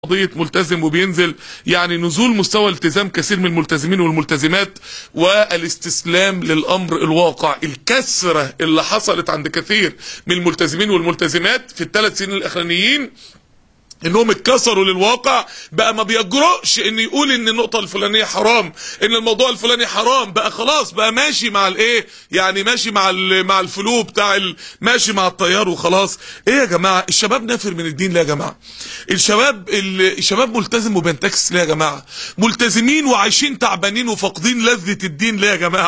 قضية ملتزم وبينزل يعني نزول مستوى التزام كثير من الملتزمين والملتزمات والاستسلام للأمر الواقع الكسرة اللي حصلت عند كثير من الملتزمين والملتزمات في الثلاث سنين الأخرانيين انهم اتكسروا للواقع بقى ما بيجرؤش ان يقول ان النقطه الفلانيه حرام ان الموضوع الفلاني حرام بقى خلاص بقى ماشي مع الايه يعني ماشي مع مع الفلو بتاع ال- ماشي مع التيار وخلاص ايه يا جماعه الشباب نافر من الدين ليه يا جماعه الشباب ال- الشباب ملتزم وبينتكس ليه يا جماعه ملتزمين وعايشين تعبانين وفاقدين لذه الدين ليه يا جماعه